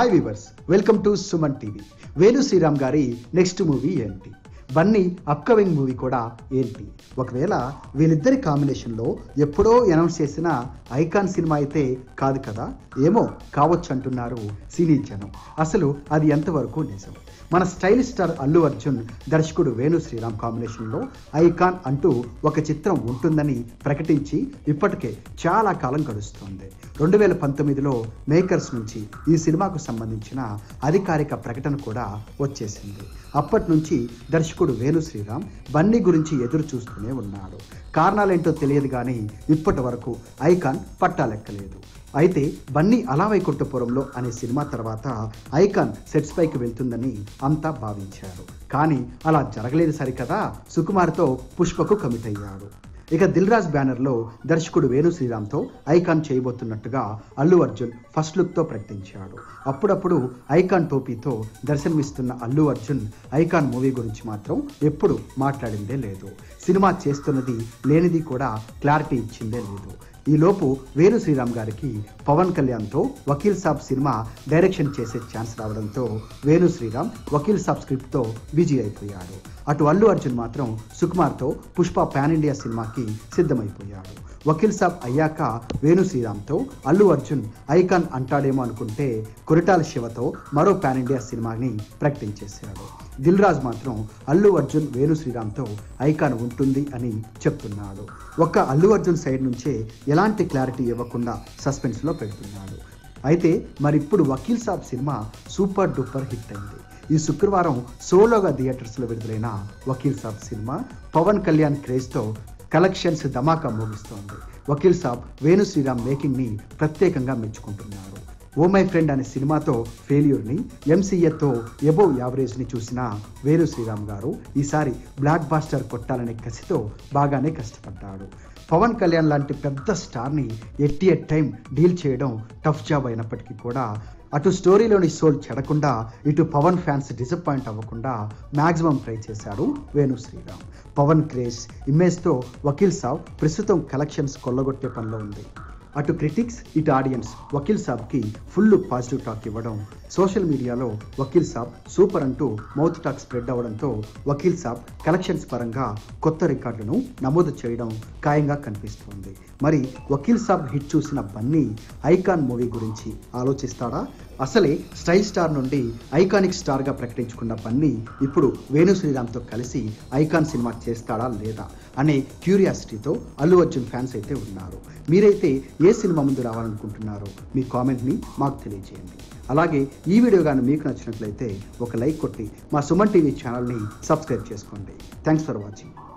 hi viewers welcome to Suman TV Venu Sriram గారి next movie ఏంటి Bunny upcoming movie కూడా ఏంటి ఒకవేళ వీళ్ళిద్దరి కాంబినేషన్లో ఎప్పుడో అనౌన్స్ చేసిన ఐకాన్ సినిమా అయితే కాదు కదా ఏమో కావచ్చు అంటున్నారు సినీ జనం అసలు అది ఎంతవరకు నిజం మన స్టైలిష్ స్టార్ అల్లు అర్జున్ దర్శకుడు వేణు శ్రీరామ్ కాంబినేషన్లో ఐకాన్ అంటూ ఒక చిత్రం ఉంటుందని ప్రకటించి ఇప్పటికే చాలా కాలం గడుస్తోంది రెండు వేల పంతొమ్మిదిలో మేకర్స్ నుంచి ఈ సినిమాకు సంబంధించిన అధికారిక ప్రకటన కూడా వచ్చేసింది అప్పటి నుంచి దర్శకుడు వేణు శ్రీరామ్ బన్నీ గురించి ఎదురు చూస్తూనే ఉన్నాడు కారణాలేంటో తెలియదు కానీ ఇప్పటి వరకు ఐకాన్ పట్టాలెక్కలేదు అయితే బన్నీ అలా వైకుంఠపురంలో అనే సినిమా తర్వాత ఐకాన్ సెట్స్ పైకి వెళ్తుందని అంతా భావించారు కానీ అలా జరగలేదు సరికదా సుకుమార్తో పుష్పకు కమిట్ అయ్యాడు ఇక దిల్ రాజ్ బ్యానర్లో దర్శకుడు వేణు శ్రీరామ్తో ఐకాన్ చేయబోతున్నట్టుగా అల్లు అర్జున్ ఫస్ట్ లుక్తో ప్రకటించాడు అప్పుడప్పుడు ఐకాన్ టోపీతో దర్శనమిస్తున్న అల్లు అర్జున్ ఐకాన్ మూవీ గురించి మాత్రం ఎప్పుడు మాట్లాడిందే లేదు సినిమా చేస్తున్నది లేనిది కూడా క్లారిటీ ఇచ్చిందే లేదు ఈలోపు వేణు శ్రీరామ్ గారికి పవన్ కళ్యాణ్తో వకీల్ సాబ్ సినిమా డైరెక్షన్ చేసే ఛాన్స్ రావడంతో వేణు శ్రీరామ్ వకీల్ సాబ్ స్క్రిప్ట్తో బిజీ అయిపోయాడు అటు అల్లు అర్జున్ మాత్రం సుకుమార్తో పుష్ప పాన్ ఇండియా సినిమాకి సిద్ధమైపోయాడు వకీల్ సాబ్ అయ్యాక వేణు శ్రీరామ్తో అల్లు అర్జున్ ఐకాన్ అంటాడేమో అనుకుంటే కొరిటాల శివతో మరో పాన్ ఇండియా సినిమాని ప్రకటించేశాడు దిల్ రాజ్ మాత్రం అల్లు అర్జున్ వేణు శ్రీరామ్తో ఐకాన్ ఉంటుంది అని చెప్తున్నాడు ఒక్క అల్లు అర్జున్ సైడ్ నుంచే ఎలాంటి క్లారిటీ ఇవ్వకుండా సస్పెన్స్లో పెడుతున్నాడు అయితే మరి ఇప్పుడు Vakeel Saab cinema super duper hit అయింది ఈ శుక్రవారం సోలోగా థియేటర్స్లో విడుదలైన వకీల్ సాబ్ సినిమా పవన్ కళ్యాణ్ క్రేజ్తో కలెక్షన్స్ ధమాకా మోగిస్తోంది వకీల్ సాబ్ వేణు శ్రీరామ్ మేకింగ్ని ప్రత్యేకంగా మెచ్చుకుంటున్నారు ఓ మై ఫ్రెండ్ అనే సినిమాతో ఫెయిల్యూర్ని ఎంసీఏతో ఎబో యావరేజ్ని చూసిన వేణు శ్రీరామ్ గారు ఈసారి బ్లాక్ బాస్టర్ కొట్టాలనే కసితో బాగానే కష్టపడ్డాడు పవన్ కళ్యాణ్ లాంటి పెద్ద స్టార్ని ఎట్టి ఎట్ టైం డీల్ చేయడం టఫ్ జాబ్ అయినప్పటికీ కూడా అటు స్టోరీలోని సోల్ చెడకుండా ఇటు పవన్ ఫ్యాన్స్ డిసప్పాయింట్ అవ్వకుండా మ్యాక్సిమం ట్రై చేశాడు వేణు శ్రీరామ్ పవన్ క్రేజ్ ఇమేజ్తో వకీల్ సాబ్ ప్రస్తుతం కలెక్షన్స్ కొల్లగొట్టే పనిలో ఉంది అటు క్రిటిక్స్ ఇటు ఆడియన్స్ వకీల్ సాబ్కి ఫుల్ పాజిటివ్ టాక్ ఇవ్వడం సోషల్ మీడియాలో వకీల్ సాబ్ సూపర్ అంటూ మౌత్ టాక్ స్ప్రెడ్ అవ్వడంతో వకీల్ సాబ్ కలెక్షన్స్ పరంగా కొత్త రికార్డులను నమోదు చేయడం ఖాయంగా కనిపిస్తోంది మరి వకీల్ సాబ్ హిట్ చూసిన బన్నీ ఐకాన్ మూవీ గురించి ఆలోచిస్తాడా అసలే స్టైల్ స్టార్ నుండి ఐకానిక్ స్టార్గా ప్రకటించుకున్న బన్నీ ఇప్పుడు వేణు శ్రీరామ్తో కలిసి ఐకాన్ సినిమా చేస్తాడా లేదా అనే క్యూరియాసిటీతో అల్లు అర్జున్ ఫ్యాన్స్ అయితే ఉన్నారు మీరైతే ఏ సినిమా ముందు రావాలనుకుంటున్నారో మీ కామెంట్ని మాకు తెలియజేయండి అలాగే ఈ వీడియో కానీ మీకు నచ్చినట్లయితే ఒక లైక్ కొట్టి మా సుమన్ టీవీ ఛానల్ని సబ్స్క్రైబ్ చేసుకోండి థ్యాంక్స్ ఫర్ వాచింగ్